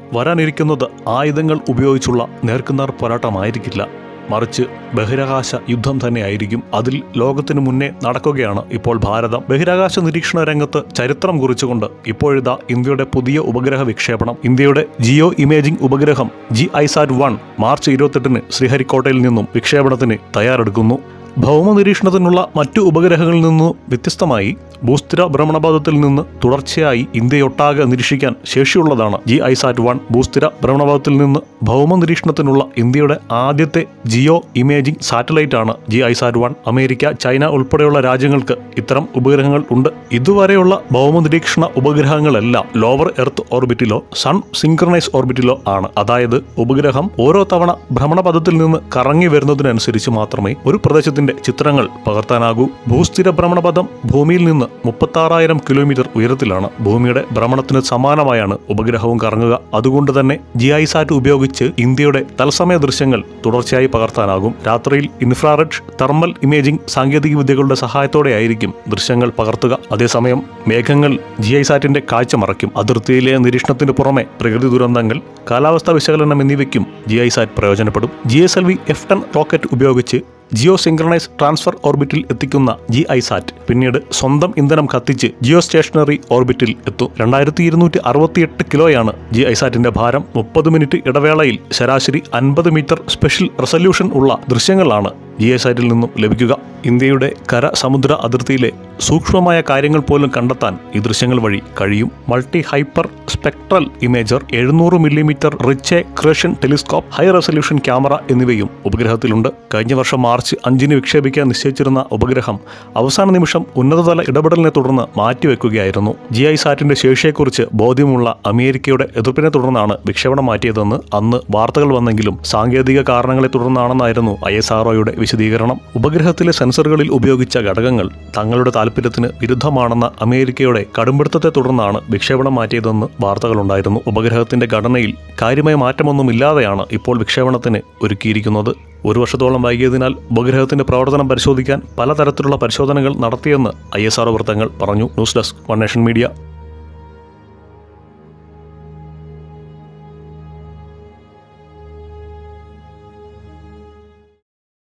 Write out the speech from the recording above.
വരാനിരിക്കുന്നത് ആയുധങ്ങൾ ഉപയോഗിച്ചുള്ള നേർക്കുനേർ പോരാട്ടമായിരിക്കില്ല മറിച്ച് ബഹിരാകാശ യുദ്ധം തന്നെയായിരിക്കും അതിൽ ലോകത്തിനു മുന്നേ നടക്കുകയാണ് ഇപ്പോൾ ഭാരതം ബഹിരാകാശ നിരീക്ഷണ രംഗത്ത് ചരിത്രം കുറിച്ചുകൊണ്ട് ഇപ്പോഴിതാ ഇന്ത്യയുടെ പുതിയ ഉപഗ്രഹ വിക്ഷേപണം ഇന്ത്യയുടെ ജിയോ ഇമേജിംഗ് ഉപഗ്രഹം ജി ഐസാറ്റ് വൺ മാർച്ച് ഇരുപത്തെട്ടിന് ശ്രീഹരിക്കോട്ടയിൽ നിന്നും വിക്ഷേപണത്തിന് തയ്യാറെടുക്കുന്നു ഭൗമ നിരീക്ഷണത്തിനുള്ള മറ്റു ഉപഗ്രഹങ്ങളിൽ നിന്നു വ്യത്യസ്തമായി ഭൂസ്ഥിര ഭ്രമണപഥത്തിൽ നിന്ന് തുടർച്ചയായി ഇന്ത്യയൊട്ടാകെ നിരീക്ഷിക്കാൻ ശേഷിയുള്ളതാണ് ജി ഐസാറ്റ് വൺ ഭൂസ്ഥിര ഭ്രമണപഥത്തിൽ നിന്ന് ഭൗമ നിരീക്ഷണത്തിനുള്ള ഇന്ത്യയുടെ ആദ്യത്തെ ജിയോ ഇമേജിംഗ് സാറ്റലൈറ്റ് ആണ് GISAT one America China ഉൾപ്പെടെയുള്ള രാജ്യങ്ങൾക്ക് ഇത്തരം ഉപഗ്രഹങ്ങൾ ഉണ്ട് ഇതുവരെയുള്ള ഭൗമ നിരീക്ഷണ ഉപഗ്രഹങ്ങളെല്ലാം ലോവർ എർത്ത് ഓർബിറ്റിലോ സൺ സിങ്ക്രണൈസ് ഓർബിറ്റിലോ ആണ് അതായത് ഉപഗ്രഹം ഓരോ തവണ ഭ്രമണപഥത്തിൽ നിന്ന് കറങ്ങി വരുന്നതിനനുസരിച്ച് മാത്രമേ ഒരു പ്രദേശത്തിന്റെ ചിത്രങ്ങൾ പകർത്താനാകൂ ഭൂസ്ഥിര ഭ്രമണപഥം ഭൂമിയിൽ നിന്ന് മുപ്പത്താറായിരം കിലോമീറ്റർ ഉയരത്തിലാണ് ഭൂമിയുടെ ഭ്രമണത്തിന് സമാനമായാണ് ഉപഗ്രഹവും കറങ്ങുക അതുകൊണ്ട് തന്നെ ജി ഐ സാറ്റ് ഉപയോഗിച്ച് ഇന്ത്യയുടെ തത്സമയ ദൃശ്യങ്ങൾ തുടർച്ചയായി പകർത്താനാകും രാത്രിയിൽ ഇൻഫ്രാറെഡ് തെർമൽ ഇമേജിംഗ് സാങ്കേതിക വിദ്യകളുടെ സഹായത്തോടെയായിരിക്കും ദൃശ്യങ്ങൾ പകർത്തുക അതേസമയം മേഘങ്ങൾ ജി ഐ സാറ്റിന്റെ കാഴ്ച മറയ്ക്കും അതിർത്തിയിലെ നിരീക്ഷണത്തിന് പുറമെ പ്രകൃതി ദുരന്തങ്ങൾ കാലാവസ്ഥാ വിശകലനം എന്നിവയ്ക്കും ജി ഐ സാറ്റ് പ്രയോജനപ്പെടും G S L V F ten rocket ഉപയോഗിച്ച് ജിയോ സിങ്ക്രണൈസ് ട്രാൻസ്ഫർ ഓർബിറ്റിൽ എത്തിക്കുന്ന ജി ഐസാറ്റ് പിന്നീട് സ്വന്തം ഇന്ധനം കത്തിച്ച് ജിയോ സ്റ്റേഷനറി ഓർബിറ്റിൽ എത്തും രണ്ടായിരത്തി ഇരുന്നൂറ്റി അറുപത്തിയെട്ട് കിലോയാണ് ജി ഐസാറ്റിന്റെ ഭാരം മുപ്പത് മിനിറ്റ് ഇടവേളയിൽ ശരാശരി അൻപത് മീറ്റർ സ്പെഷ്യൽ റെസല്യൂഷൻ ഉള്ള ദൃശ്യങ്ങളാണ് ജി ഐസാറ്റിൽ നിന്നും ലഭിക്കുക ഇന്ത്യയുടെ കര സമുദ്ര അതിർത്തിയിലെ സൂക്ഷ്മമായ കാര്യങ്ങൾ പോലും കണ്ടെത്താൻ ഈ ദൃശ്യങ്ങൾ വഴി കഴിയും മൾട്ടി ഹൈപ്പർ സ്പെക്ട്രൽ ഇമേജർ എഴുന്നൂറ് millimetre Ritchey Chretien telescope high resolution camera എന്നിവയും ഉപഗ്രഹത്തിലുണ്ട് കഴിഞ്ഞ വർഷം മാർച്ച് അഞ്ചിന് വിക്ഷേപിക്കാൻ നിശ്ചയിച്ചിരുന്ന ഉപഗ്രഹം അവസാന നിമിഷം ഉന്നതതല ഇടപെടലിനെ തുടർന്ന് മാറ്റിവെക്കുകയായിരുന്നു ജി ഐ സാറ്റിന്റെ ശേഷിയെക്കുറിച്ച് ബോധ്യമുള്ള അമേരിക്കയുടെ എതിർപ്പിനെ തുടർന്നാണ് വിക്ഷേപണം മാറ്റിയതെന്ന് അന്ന് വാർത്തകൾ വന്നെങ്കിലും സാങ്കേതിക കാരണങ്ങളെ തുടർന്നാണെന്നായിരുന്നു ഐ എസ് ആർഒയുടെ വിശദീകരണം ഉപഗ്രഹത്തിലെ സെൻസറുകളിൽ ഉപയോഗിച്ച ഘടകങ്ങൾ തങ്ങളുടെ താൽപ്പര്യത്തിന് വിരുദ്ധമാണെന്ന അമേരിക്കയുടെ കടുംപിടുത്തത്തെ തുടർന്നാണ് വിക്ഷേപണം മാറ്റിയതെന്ന് വാർത്തകളുണ്ടായിരുന്നു ഉപഗ്രഹത്തിന്റെ ഘടനയിൽ കാര്യമായ മാറ്റമൊന്നുമില്ലാതെയാണ് ഇപ്പോൾ വിക്ഷേപണത്തിന് ഒരുക്കിയിരിക്കുന്നത് ഒരു വർഷത്തോളം വൈകിയതിനാൽ ഉപഗ്രഹത്തിന്റെ പ്രവർത്തനം പരിശോധിക്കാൻ പലതരത്തിലുള്ള പരിശോധനകൾ നടത്തിയെന്ന് ഐ എസ് ആർ വൃത്തങ്ങൾ പറഞ്ഞു news desk one nation media